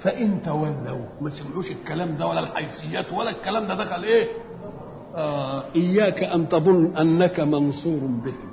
فان تولوا ما سمعوش الكلام ده ولا الحيثيات ولا الكلام ده دخل ايه آه اياك ان تظن انك منصور بهم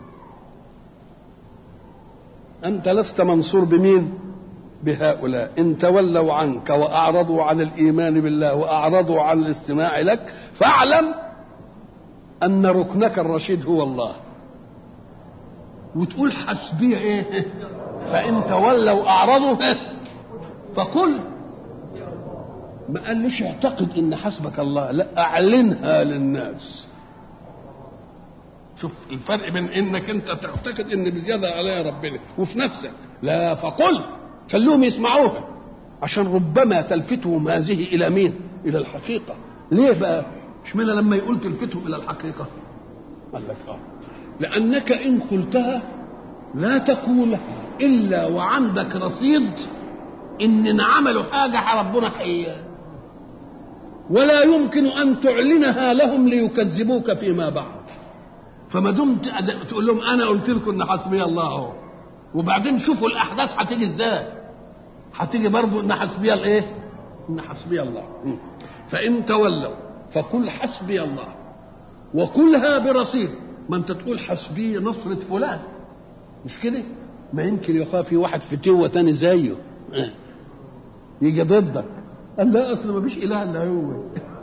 انت لست منصور بمين بهؤلاء ان تولوا عنك واعرضوا عن الايمان بالله واعرضوا عن الاستماع لك فاعلم ان ركنك الرشيد هو الله وتقول حسبي ايه فان تولوا اعرضوا فقل ما قالش اعتقد ان حسبك الله لا اعلنها للناس شوف الفرق بين انك انت تعتقد ان بزياده عليها ربنا وفي نفسك لا فقل خلوهم يسمعوها عشان ربما تلفتهم هذه الى مين الى الحقيقه ليه بقى اشمعنى لما يقول تلفتهم الى الحقيقه قال لك اه لانك ان قلتها لا تقول الا وعندك رصيد ان عملوا حاجه ربنا حقيقة ولا يمكن ان تعلنها لهم ليكذبوك فيما بعد فما دمت تقول لهم انا قلت لكم ان حسبي الله اهو وبعدين شوفوا الاحداث هتيجي ازاي هتيجي برضه ان حسبي الايه ان حسبي الله فان تولوا فقل حسبي الله وكلها برصيد ما انت تقول حسبي نصرة فلان مش كده ما يمكن يخاف في واحد فتوة تاني زيه يجي ضدك قال لا اصل ما فيش اله الا هو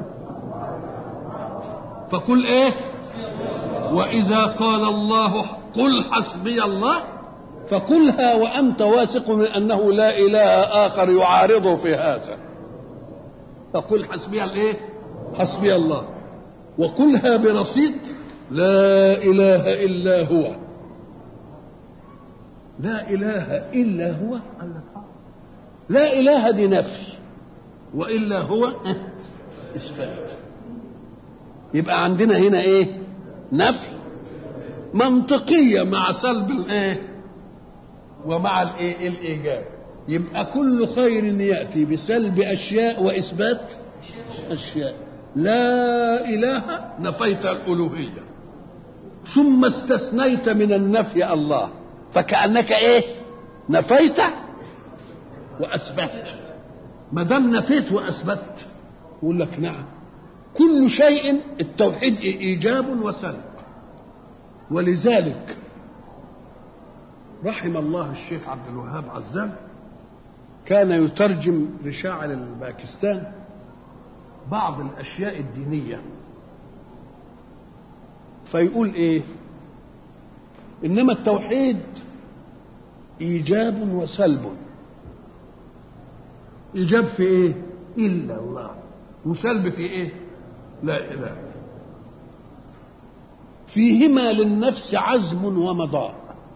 فقل ايه واذا قال الله قل حسبي الله فقلها وانت واثق من انه لا اله اخر يعارضه في هذا فقل حسبي الايه حسبي الله وقلها برصيد لا اله الا هو لا اله الا هو لا اله دي نفي والا هو اثبات يبقى عندنا هنا ايه نفي منطقيه مع سلب الايه ومع الايه الايجاب يبقى كل خير ياتي بسلب اشياء واثبات اشياء لا اله نفيت الالوهيه ثم استثنيت من النفي الله فكانك ايه نفيت واثبت ما دام نفيت واثبت يقول لك نعم كل شيء التوحيد ايجاب وسلب ولذلك رحم الله الشيخ عبد الوهاب عزام كان يترجم لشاعر الباكستان بعض الاشياء الدينيه فيقول ايه انما التوحيد ايجاب وسلب ايجاب في ايه الا الله وسلب في ايه لا اله فيهما للنفس عزم ومضاء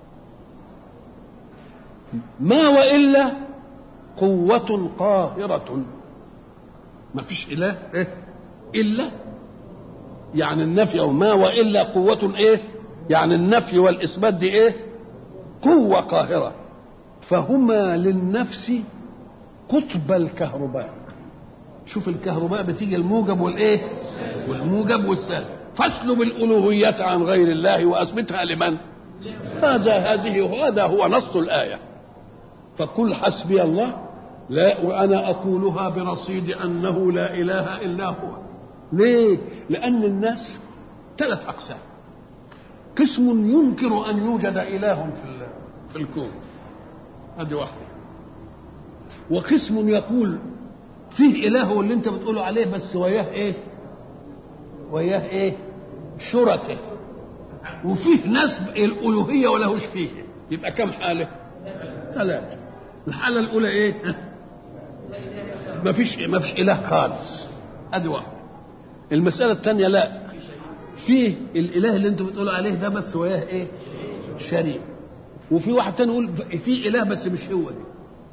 ما والا قوه قاهره ما فيش اله إيه؟ الا يعني النفي او ما والا قوه ايه يعني النفي والاثبات دي ايه قوه قاهره فهما للنفس قطب الكهرباء شوف الكهرباء بتيجي الموجب والايه والموجب والسالب فاسلب الالوهيه عن غير الله واثبتها لمن هذا هذه هذا هو نص الايه فقل حسبي الله لا وانا اقولها برصيد انه لا اله الا هو ليه لان الناس ثلاث اقسام قسم ينكر ان يوجد اله في في الكون هذه واحده وقسم يقول فيه اله واللي انت بتقوله عليه بس وياه ايه وياه ايه شركه وفيه ناس الالوهيه ولهوش فيه يبقى كم حاله ثلاثه الحاله الاولى ايه ما فيش ما فيش اله خالص ادي واحده المساله الثانيه لا فيه الاله اللي انت بتقول عليه ده بس وياه ايه شريك وفي واحد تاني يقول في اله بس مش هو دي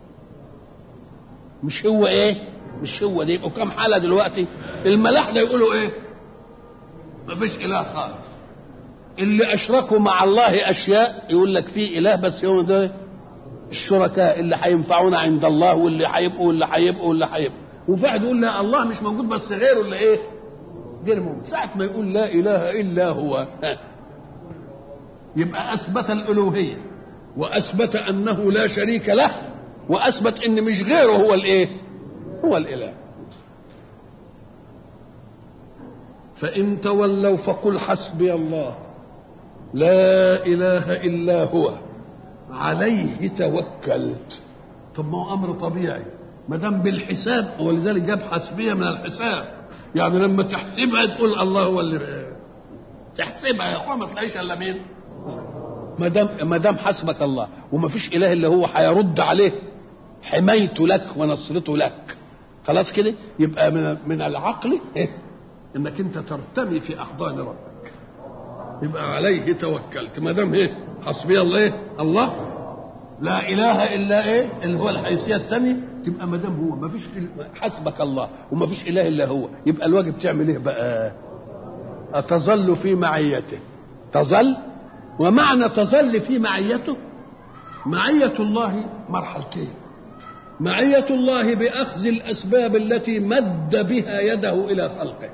مش هو ايه مش هو دي يبقوا كم حاله دلوقتي الملاحده يقولوا ايه ما فيش اله خالص اللي اشركوا مع الله اشياء يقول لك في اله بس هو ده الشركاء اللي هينفعونا عند الله واللي هيبقوا واللي هيبقوا واللي هيبقوا وفي واحد يقول لا الله مش موجود بس غيره اللي ايه غير موجود ساعة ما يقول لا اله الا هو يبقى اثبت الالوهيه واثبت انه لا شريك له واثبت ان مش غيره هو الايه هو الاله فان تولوا فقل حسبي الله لا اله الا هو عليه توكلت طب ما هو امر طبيعي ما دام بالحساب ولذلك جاب حسبيه من الحساب يعني لما تحسبها تقول الله هو اللي تحسبها يا اخوان ما تلاقيش الا مين ما دام ما دام حسبك الله وما فيش اله الا هو هيرد عليه حمايته لك ونصرته لك خلاص كده يبقى من من العقل إيه؟ انك انت ترتمي في احضان ربك يبقى عليه توكلت ما دام ايه حسبي الله ايه الله لا اله الا ايه اللي هو الحيثيه الثانيه تبقى ما دام هو ما فيش حسبك الله وما فيش اله الا هو يبقى الواجب تعمل ايه بقى أتظل في معيته تظل ومعنى تظل في معيته معية الله مرحلتين معية الله بأخذ الأسباب التي مد بها يده إلى خلقه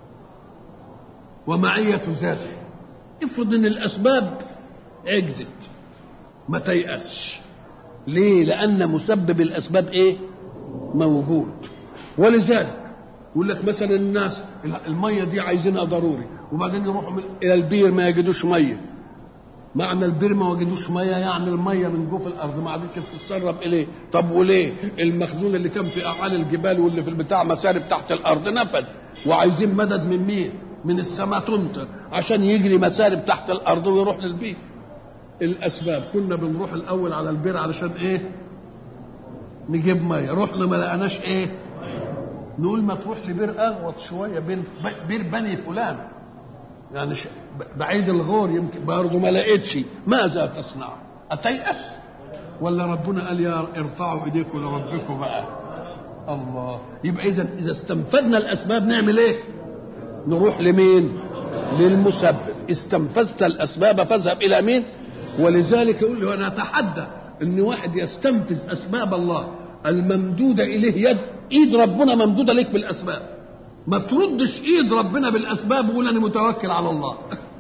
ومعية ذاته افرض ان الاسباب عجزت ما تيأسش ليه لان مسبب الاسباب ايه موجود ولذلك يقول لك مثلا الناس الميه دي عايزينها ضروري وبعدين يروحوا الى البير ما يجدوش ميه معنى البير ما وجدوش ميه يعني الميه من جوف الارض ما عادتش تتسرب اليه طب وليه المخزون اللي كان في اعالي الجبال واللي في البتاع مسارب تحت الارض نفد وعايزين مدد من مين من السماء تمطر عشان يجري مسارب تحت الارض ويروح للبير الاسباب كنا بنروح الاول على البير علشان ايه نجيب ميه رحنا ما لقناش ايه نقول ما تروح لبير اغوط شويه بير بير بني فلان يعني بعيد الغور يمكن برضه ما لقيتش ماذا تصنع؟ اتيأس؟ ولا ربنا قال يا ارفعوا ايديكم لربكم بقى الله يبقى اذا اذا استنفذنا الاسباب نعمل ايه؟ نروح لمين؟ للمسبب استنفذت الاسباب فاذهب الى مين؟ ولذلك يقول له انا اتحدى ان واحد يستنفذ اسباب الله الممدوده اليه يد ايد ربنا ممدوده لك بالاسباب ما تردش ايد ربنا بالاسباب وقول انا متوكل على الله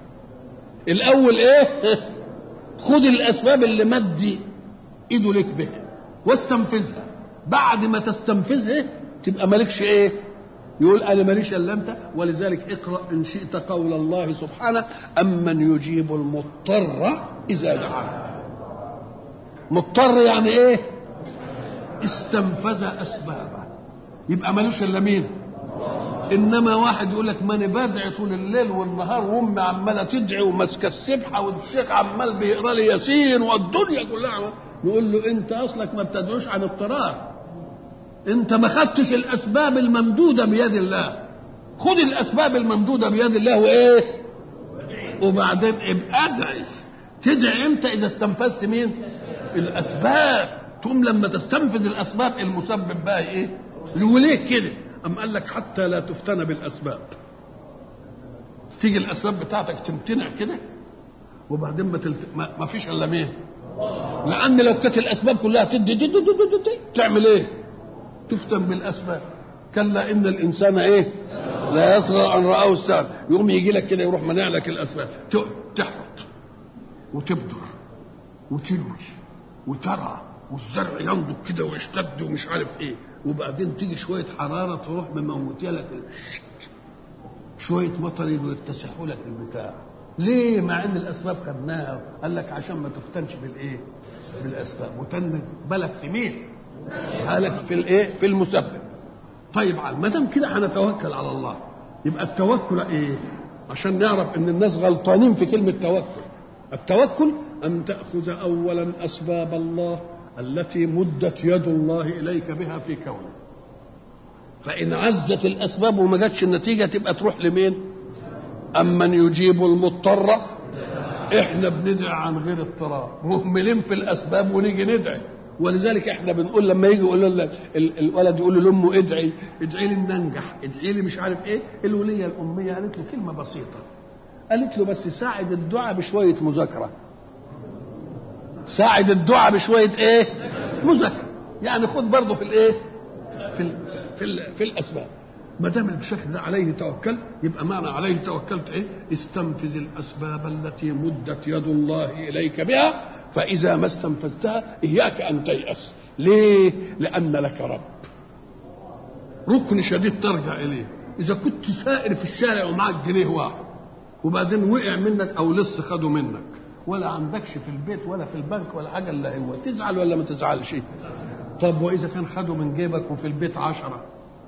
الاول ايه خد الاسباب اللي مد ايده لك بها واستنفذها بعد ما تستنفذها تبقى مالكش ايه يقول انا ماليش الا انت ولذلك اقرا ان شئت قول الله سبحانه امن يجيب المضطر اذا دعاه مضطر يعني ايه استنفذ اسبابه يبقى مالوش الا مين انما واحد يقول لك ماني بدعي طول الليل والنهار وامي عماله تدعي وماسكه السبحه والشيخ عمال بيقرا لي ياسين والدنيا كلها نقول له انت اصلك ما بتدعوش عن اضطرار انت ما خدتش الاسباب الممدوده بيد الله خد الاسباب الممدوده بيد الله وايه وبعدين ابقى ادعي تدعي امتى اذا استنفذت مين الاسباب تقوم لما تستنفذ الاسباب المسبب بقى ايه وليه كده أم قال لك حتى لا تفتن بالأسباب تيجي الأسباب بتاعتك تمتنع كده وبعدين ما, تلت... ما... ما فيش إلا مين لأن لو كانت الأسباب كلها تدي دي دي دي دي دي تعمل إيه تفتن بالأسباب كلا إن الإنسان إيه لا يطغى أن رآه استغنى يقوم يجي لك كده يروح منع لك الأسباب تحرط وتبدر وتلوي وترى والزرع ينضج كده ويشتد ومش عارف ايه وبعدين تيجي شويه حراره تروح مموتيه لك شويه مطر يجوا يكتسحوا لك البتاع ليه مع ان الاسباب خدناها قال لك عشان ما تفتنش بالايه بالاسباب وتن بالك في مين بالك في الايه في المسبب طيب ما دام كده هنتوكل على الله يبقى التوكل ايه عشان نعرف ان الناس غلطانين في كلمه توكل التوكل ان تاخذ اولا اسباب الله التي مدت يد الله اليك بها في كونه فان عزت الاسباب وما جاتش النتيجه تبقى تروح لمين امن يجيب المضطر احنا بندعي عن غير اضطرار مهملين في الاسباب ونيجي ندعي ولذلك احنا بنقول لما يجي يقول له الولد يقول لامه ادعي ادعي لي ان انجح ادعي لي مش عارف ايه الوليه الاميه قالت له كلمه بسيطه قالت له بس ساعد الدعاء بشويه مذاكره ساعد الدعاء بشويه ايه مذاكره يعني خد برضه في الايه في ال في ال في الاسباب ما دام بالشكل ده عليه توكل يبقى معنى عليه توكلت ايه استنفذ الاسباب التي مدت يد الله اليك بها فاذا ما استنفذتها اياك ان تيأس ليه لان لك رب ركن شديد ترجع اليه اذا كنت سائر في الشارع ومعك جنيه واحد وبعدين وقع منك او لص خده منك ولا عندكش في البيت ولا في البنك ولا حاجه الا هو تزعل ولا ما تزعلش طب واذا كان خده من جيبك وفي البيت عشرة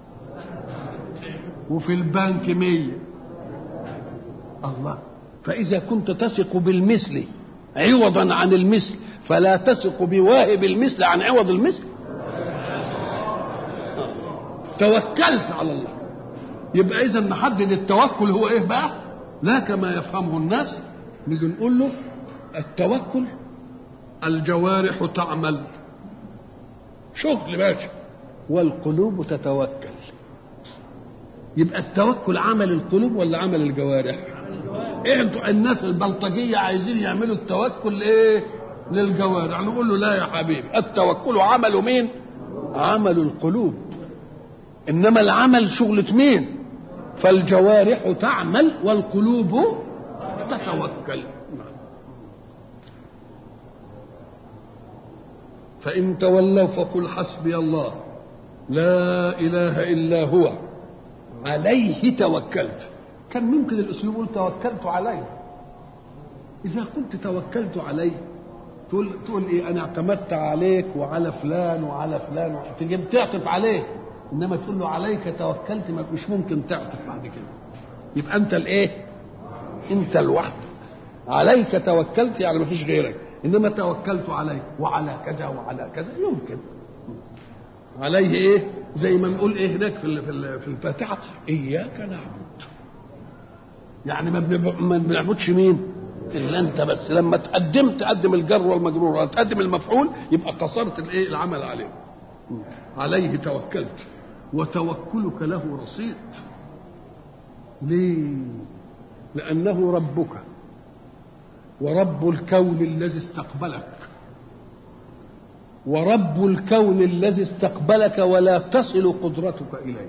وفي البنك مية الله فإذا كنت تثق بالمثل عوضا عن المثل فلا تثق بواهب المثل عن عوض المثل توكلت على الله يبقى اذا نحدد التوكل هو ايه بقى لا كما يفهمه الناس نيجي نقول له التوكل الجوارح تعمل شغل ماشي والقلوب تتوكل يبقى التوكل عمل القلوب ولا عمل الجوارح انتوا الناس البلطجيه عايزين يعملوا التوكل ايه للجوارح نقول له لا يا حبيبي التوكل عمل مين عمل القلوب انما العمل شغلة مين فالجوارح تعمل والقلوب تتوكل فإن تولوا فقل حسبي الله لا إله إلا هو عليه توكلت كان ممكن الأسلوب يقول توكلت عليه إذا كنت توكلت عليه تقول تقول إيه أنا اعتمدت عليك وعلى فلان وعلى فلان تجيب تعطف عليه إنما تقول له عليك توكلت ما مش ممكن تعطف بعد كده يبقى أنت الإيه؟ أنت لوحدك عليك توكلت يعني ما فيش غيرك انما توكلت عليه وعلى كذا وعلى كذا يمكن عليه ايه زي ما نقول ايه هناك في في الفاتحه اياك نعبد يعني ما بنعبدش مين الا انت بس لما تقدم تقدم الجر والمجرور تقدم المفعول يبقى قصرت الايه العمل عليه عليه توكلت وتوكلك له رصيد ليه لانه ربك ورب الكون الذي استقبلك ورب الكون الذي استقبلك ولا تصل قدرتك اليه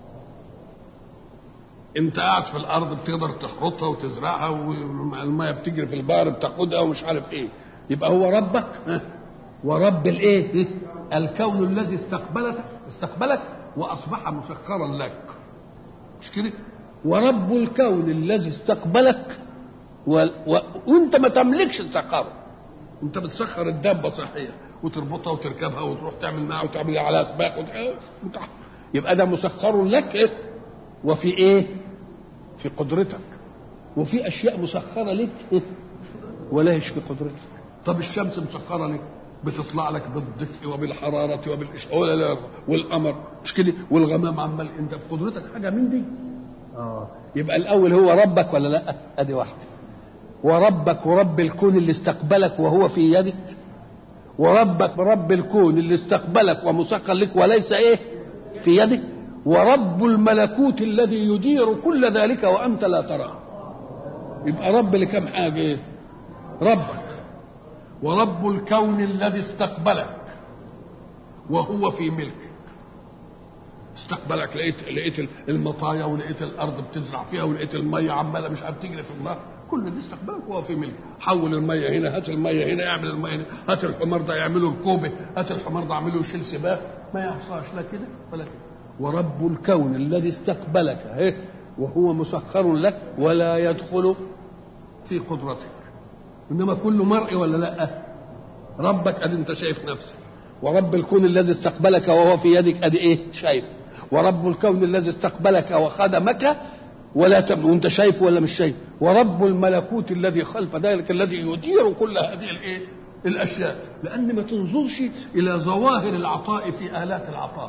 انت قاعد في الارض بتقدر تحرطها وتزرعها والميه بتجري في البحر بتاخدها ومش عارف ايه يبقى هو ربك ورب الايه الكون الذي استقبلك استقبلك واصبح مسخرا لك مش كده ورب الكون الذي استقبلك و... و... وانت ما تملكش تسخره انت بتسخر الدابه صحيح وتربطها وتركبها وتروح تعمل معها وتعمل على سباق وت... وت... يبقى ده مسخر لك إيه؟ وفي ايه في قدرتك وفي اشياء مسخره لك إيه؟ ولا هيش في قدرتك طب الشمس مسخره لك بتطلع لك بالدفء وبالحرارة وبالإشعال والقمر مش كده والغمام عمال انت في قدرتك حاجة من دي اه يبقى الأول هو ربك ولا لا؟ أدي واحدة وربك ورب الكون اللي استقبلك وهو في يدك وربك رب الكون اللي استقبلك ومسخر لك وليس ايه في يدك ورب الملكوت الذي يدير كل ذلك وانت لا تراه يبقى رب لكم حاجه ايه ربك ورب الكون الذي استقبلك وهو في ملكك استقبلك لقيت لقيت المطايا ولقيت الارض بتزرع فيها ولقيت الميه عماله مش عارف تجري في النهر كل دي استقبالك وهو في ملك حول الميه هنا هات الميه هنا اعمل الميه هنا هات الحمار ده يعمله ركوبه هات الحمار ده اعمله يشيل سباق ما يحصلش لا كده ولا كده ورب الكون الذي استقبلك اهي وهو مسخر لك ولا يدخل في قدرتك انما كل مرء ولا لا ربك ادي انت شايف نفسك ورب الكون الذي استقبلك وهو في يدك ادي ايه شايف ورب الكون الذي استقبلك وخدمك ولا تم وانت شايف ولا مش شايف ورب الملكوت الذي خلف ذلك الذي يدير كل هذه الايه الاشياء لان ما تنظرش الى ظواهر العطاء في الات العطاء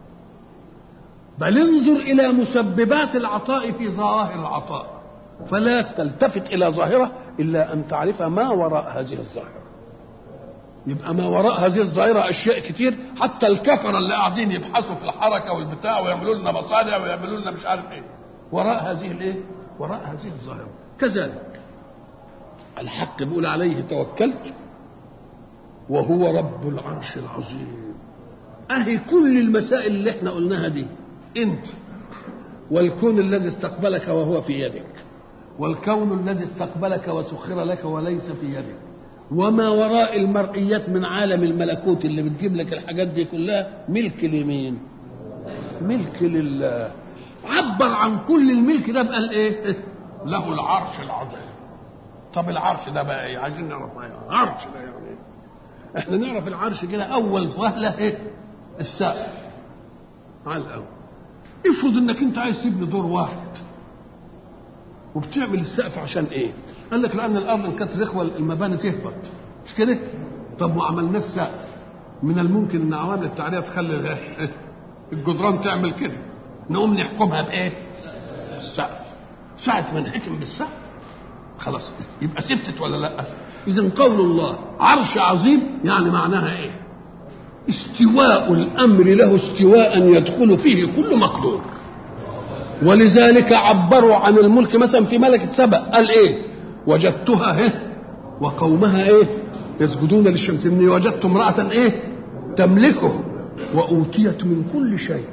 بل انظر الى مسببات العطاء في ظواهر العطاء فلا تلتفت الى ظاهره الا ان تعرف ما وراء هذه الظاهره يبقى ما وراء هذه الظاهرة أشياء كتير حتى الكفرة اللي قاعدين يبحثوا في الحركة والبتاع ويعملوا لنا مصانع ويعملوا لنا مش عارف إيه وراء هذه الإيه؟ وراء هذه الظاهرة كذلك الحق بيقول عليه توكلت وهو رب العرش العظيم أهي كل المسائل اللي احنا قلناها دي أنت والكون الذي استقبلك وهو في يدك والكون الذي استقبلك وسخر لك وليس في يدك وما وراء المرئيات من عالم الملكوت اللي بتجيب لك الحاجات دي كلها ملك لمين ملك لله عبر عن كل الملك ده بقى ايه له العرش العظيم طب العرش ده بقى ايه عايزين نعرف ايه عرش ده يعني ايه احنا نعرف العرش كده اول وهله ايه السقف على الاول افرض انك انت عايز تبني دور واحد وبتعمل السقف عشان ايه قال لك لان الارض ان كانت رخوه المباني تهبط مش كده طب وعملناه السقف من الممكن ان عوامل التعريه تخلي الجدران تعمل كده نقوم نحكمها بايه السقف ساعة ما نحكم بالسقف خلاص يبقى ثبتت ولا لا اذا قول الله عرش عظيم يعني معناها ايه استواء الامر له استواء يدخل فيه كل مقدور ولذلك عبروا عن الملك مثلا في ملكة سبأ قال ايه وجدتها ايه وقومها ايه يسجدون للشمس اني وجدت امرأة ايه تملكهم وأوتيت من كل شيء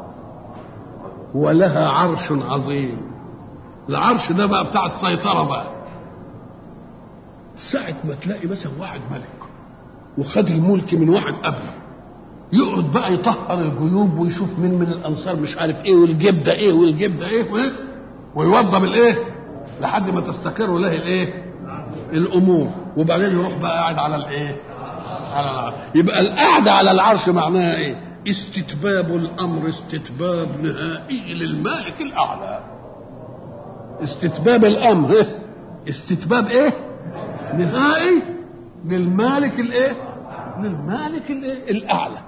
ولها عرش عظيم العرش ده بقى بتاع السيطرة بقى ساعة ما تلاقي مثلا واحد ملك وخد الملك من واحد قبله يقعد بقى يطهر الجيوب ويشوف مين من الانصار مش عارف ايه والجيب ده ايه والجيب ده ايه وايه ويوضب الايه لحد ما تستقر له الايه الامور وبعدين يروح بقى قاعد على الايه على العرش يبقى القعده على العرش معناها ايه استتباب الامر استتباب نهائي للمالك الاعلى استتباب الامر إيه؟ استتباب ايه نهائي للمالك الايه للمالك الايه الاعلى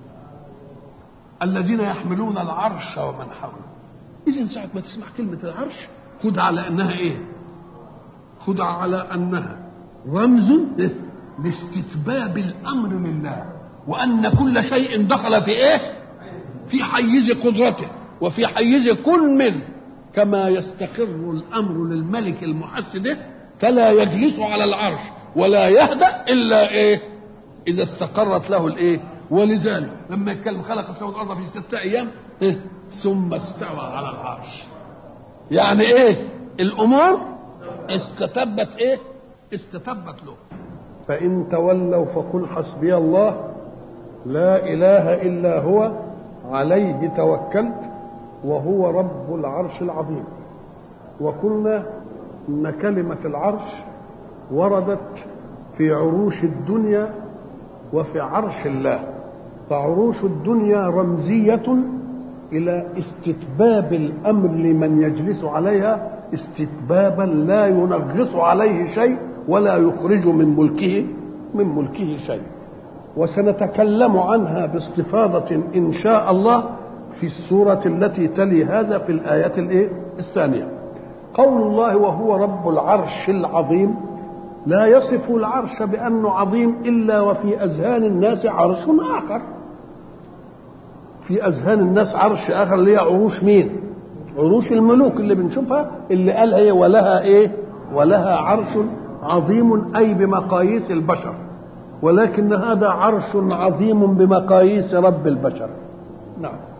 الذين يحملون العرش ومن حوله اذا ساعه ما تسمع كلمه العرش خدها على انها ايه خدها على انها رمز إيه؟ لاستتباب الامر لله وان كل شيء دخل في ايه في حيز قدرته وفي حيز كل من كما يستقر الامر للملك المحسد فلا يجلس على العرش ولا يهدأ الا ايه اذا استقرت له الايه ولذلك لما يتكلم خلق السماوات والارض في سته ايام إيه؟ ثم استوى على العرش يعني ايه الامور استتبت ايه استتبت له فان تولوا فقل حسبي الله لا اله الا هو عليه توكلت وهو رب العرش العظيم وقلنا ان كلمه العرش وردت في عروش الدنيا وفي عرش الله فعروش الدنيا رمزيه الى استتباب الامر لمن يجلس عليها استتبابا لا ينغص عليه شيء ولا يخرج من ملكه من ملكه شيء وسنتكلم عنها باستفاضة إن شاء الله في السورة التي تلي هذا في الآية الإيه؟ الثانية قول الله وهو رب العرش العظيم لا يصف العرش بأنه عظيم إلا وفي أذهان الناس عرش آخر في أذهان الناس عرش آخر اللي هي عروش مين عروش الملوك اللي بنشوفها اللي قال هي ولها إيه ولها عرش عظيم أي بمقاييس البشر ولكن هذا عرش عظيم بمقاييس رب البشر نعم